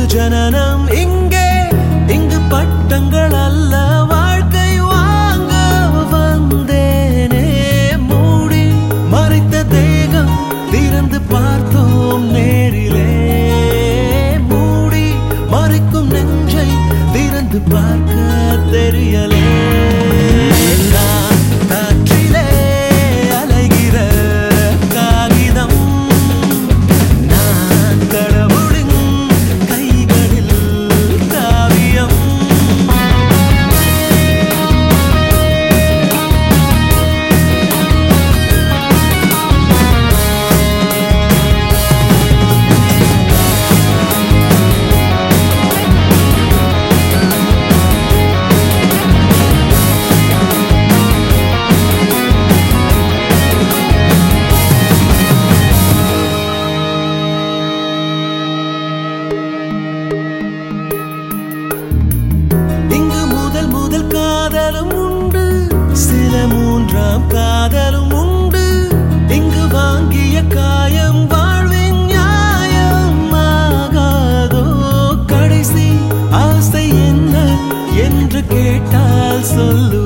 ஜனனம் இங்கே இங்கு பட்டங்கள் அல்ல வாழ்க்கை வாங்க வந்தேனே மூடி மறைத்த தேகம் திறந்து பார்த்தோம் நேரிலே மூடி மறைக்கும் நெஞ்சை திறந்து பார்க்க தெரியலே நான் காற்றிலே அலைகிற காகிதம் நான் கடவுளின் கைகளில் காவியம் இங்கு முதல் முதல் காதலும் உண்டு சில மூன்றாம் காதலும் உண்டு இங்கு வாங்கிய காயம் வாழ்வின் நியாயம் ஆகாதோ கடைசி ஆசை என்ன என்று கேட்டால் சொல்லு